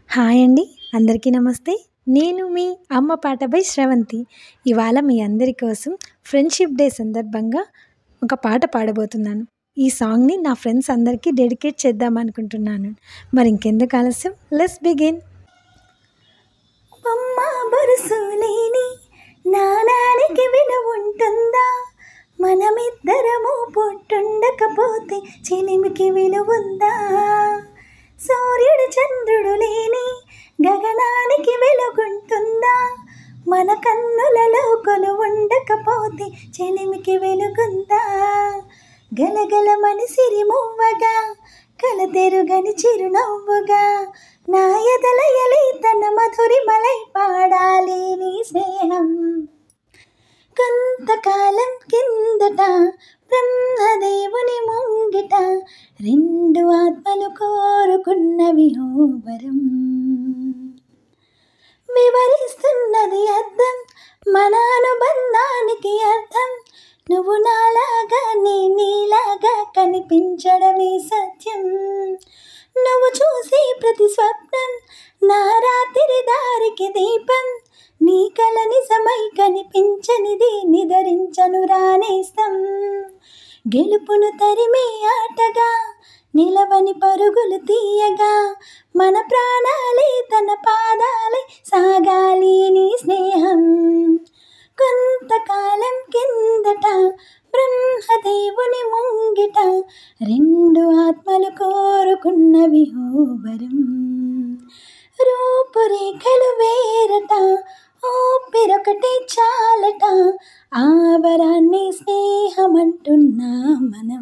Hi అండి అందరికీ నమస్తే నేను మీ అమ్మ పాట బై శ్రవంతి ఇవాళ మీ అందరి కోసం ఫ్రెండ్షిప్ డే సందర్భంగా ఒక పాట పాడబోతున్నాను ఈ సాంగ్ని నా ఫ్రెండ్స్ అందరికీ డెడికేట్ చేద్దాం అనుకుంటున్నాను మరి ఇంకెందుకు ఆలస్యం లెస్ బిగిన్ అమ్మ బరుసు లేని నానానికి విలువ ఉంటుందా మనమిద్దరము పుట్టుండకపోతే చెలిమికి విలువ ఉందా సూర్యుడు చంద్రుడు లేని గగనానికి వెలుగుంటుందా మన కన్నులలో కొలు ఉండకపోతే చెలిమికి వెలుగుందా గలగల మనిసిరి మువ్వగా కలతెరుగని చిరునవ్వుగా నా ఎదలయలి తన మధురిమలై పాడాలి నీ స్నేహం కొంతకాలం కిందట బ్రహ్మదేవుని ముంగిట రెండు ఆత్మలు కోరుకున్నవి ఓ వరం వివరిస్తున్నది అర్థం మన అనుబంధానికి అర్థం నువ్వు నాలాగా నీ నీలాగా కనిపించడమే సత్యం నువ్వు చూసి ప్రతి స్వప్నం నా రాత్రి దారికి దీపం నీ కల నిజమై కనిపించనిది నిదరించను రానేస్తం గెలుపును తరిమే ఆటగా నిలవని పరుగులు తీయగా మన ప్రాణాలే తన పాదాలే సాగాలి నీ స్నేహం కొంతకాలం కిందట బ్రహ్మదేవుని ముంగిట రెండు ఆత్మలు కోరుకున్నవి ఓ వరం రూపురేఖలు వేరట ఊపిరొకటి చాలట ఆవరాన్ని స్నేహమంటున్నా మనం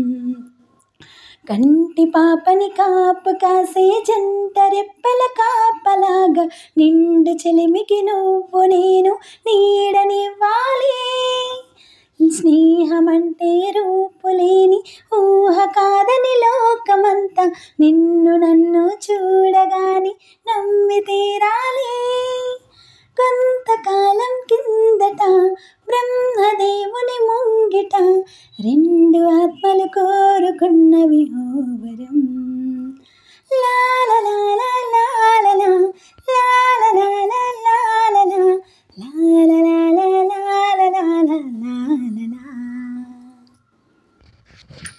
కంటి పాపని కాపు కాసే జంట రెప్పల కాపలాగా నిండు చెలిమికి నువ్వు నేను నీడనివ్వాలి స్నేహమంటే రూపులేని ఊహ కాదని లోకమంతా నిన్ను నన్ను చూడగాని నమ్మి తీరాలి కొంతకాలం కిందట బ్రహ్మదేవుని ముంగిట రెండు ఆత్మలు కోరుకున్నవి ఓ వరం లాలలాలలాలలా, లాలలాలలాలలాలలాలలాలలా.